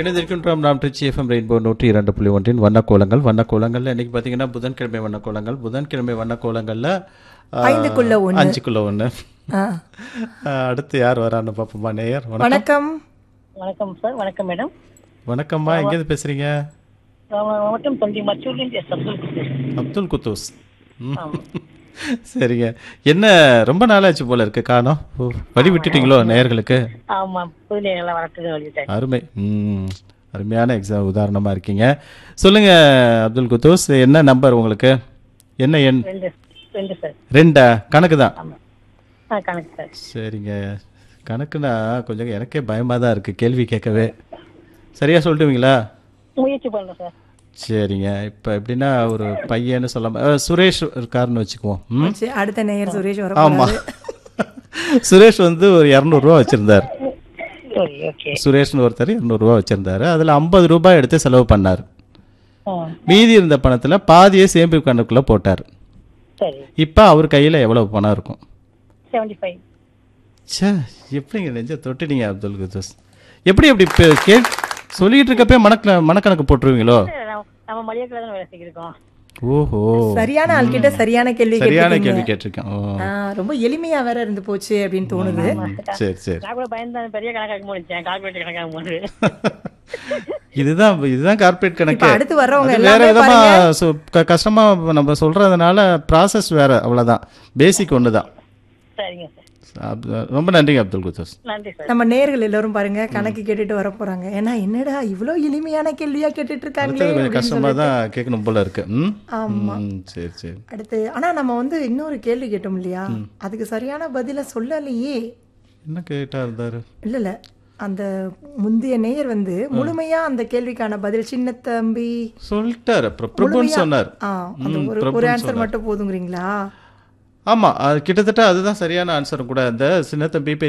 இணைந்திருக்கின்றோம் நாம் Trichy FM rainbow நூற்றி இரண்டு புள்ளி ஒன்றின் வண்ணக்கோலங்கள் வண்ணக்கோலங்கள்ல இன்னைக்கு பார்த்தீங்கன்னா புதன்கிழமை வண்ணக்கோலங்கள் புதன்கிழமை வண்ணக்கோலங்கள்ல ஆ, ஐந்துக்குள்ள ஒண்ணு. அஞ்சுக்குள்ள ஒன்று ஆ. அடுத்து யார் வரான்னு பார்ப்போமா நேயர் வணக்கம் வணக்கம் வணக்கம் சார் வணக்கம் மேடம் வணக்கம்மா எங்கேருந்து பேசுறீங்க வணக்கம் தம்பி மச்சூர்லேருந்து எஸ் அப்துல் கபீர். அப்துல் குத்தூஸ் ம். ஆமா. சரிங்க என்ன ரொம்ப நாளாச்சு போல இருக்கு காணோம் ஓ, வழி விட்டுட்டீங்களோ நேயர்களுக்கு ஆமா புதிய நல்லா வரட்டுன்னு சொல்லிட்டேன் அருமை ம் அருமையான எக்ஸாம் உதாரணமாக இருக்கீங்க சொல்லுங்க அப்துல் குத்தூஸ் என்ன நம்பர் உங்களுக்கு என்ன எண் ரெண்டு ரெண்டு சார் ரெண்டா கணக்கு தான் ஆமா ஆ கணக்கு சார் சரிங்க கணக்குனா கொஞ்சம் எனக்கே பயமாக தான் இருக்குது கேள்வி கேட்கவே சரியாக சொல்லிட்டுவீங்களா முயற்சி பண்றேன் சார் சரிங்க இப்போ எப்படின்னா ஒரு பையன்னு சொல்லாம அஹ், சுரேஷ் இருக்காருன்னு வச்சுக்குவோம் ம் சரி, அடுத்த நேயர் சுரேஷ் வர ஆமாம் சுரேஷ் வந்து ஒரு இரநூறுவா வச்சுருந்தார் சரி ஓகே சுரேஷ்னு ஒருத்தர் இரநூறுவா வச்சுருந்தாரு அதில் ஐம்பது ரூபாய் எடுத்து செலவு பண்ணார் ஆ மீதி இருந்த பணத்தில் பாதியை சேமிப்பு கணக்குள்ள போட்டார் சரி இப்போ அவர் கையில் எவ்வளவு பணம் இருக்கும் செவன்டி ஃபைவ் ச்சே எப்படிங்க நெஞ்ச தொட்டுனீங்க அப்துல் குத்தூஸ் எப்படி எப்படி பே- கே சொல்லிட்டு இருக்கப்பே மனக்க மனக்கணக்கு போட்டுருவீங்களோ நம்ம மளிகை கடை தான் வேலை செஞ்சிருக்கோம் ஓஹோ சரியான ஆள்கிட்ட சரியான கேள்வி சரியான கேட்டிருக்கீங்க. கேள்வி கேட்டிருக்கேன் ஓ ஆ, ரொம்ப எளிமையா வேற இருந்து போச்சு அப்படின்னு தோணுது சரி சரி நான் கூட பயந்து பெரிய கணக்காக முடிச்சேன் கால்குலேட்டர் கணக்காக போது இதுதான் இதுதான் கார்ப்பரேட் கணக்கு இப்ப அடுத்து வர்றவங்க அது வேற எல்லாமே விதமா சு- க- கஷ்டமா நம்ம சொல்றதுனால ப்ராசஸ் வேற அவ்வளவுதான் பேசிக் ஒன்று தான் சரிங்க சார் ரொம்ப நன்றிங்க அப்துல் குத்தூஸ் நன்றி சார் நம்ம நேர்கள் எல்லாரும் பாருங்க கணக்கு கேட்டுட்டு வர போறாங்க ஏன்னா என்னடா இவ்ளோ எளிமையான கேள்வியா கேட்டுட்டு இருக்காங்களே அடுத்தது கொஞ்சம் அப்படின்னு கஷ்டமா சொல்லிட்டு. தான் கேட்கணும் போல இருக்கு ம் ஆமா. ம், சரி சரி அடுத்து ஆனா நம்ம வந்து இன்னொரு கேள்வி கேட்டோம் இல்லையா அதுக்கு சரியான பதில சொல்லலையே என்ன கேட்டா இருந்தாரு இல்ல இல்ல அந்த முந்தைய நேயர் வந்து முழுமையா அந்த கேள்விக்கான பதில் சின்ன தம்பி சொல்லிட்டாரு அப்புறம் பிரபுன்னு சொன்னார் ஆ அந்த ம், ஒரு ஒரு பிரபுன்னு ஆன்சர் சொன்னார். மட்டும் போதுங்கிறீங்களா ஆமா அது கிட்டத்தட்ட அதுதான் சரியான ஆன்சரும் கூட அந்த சின்ன தம்பி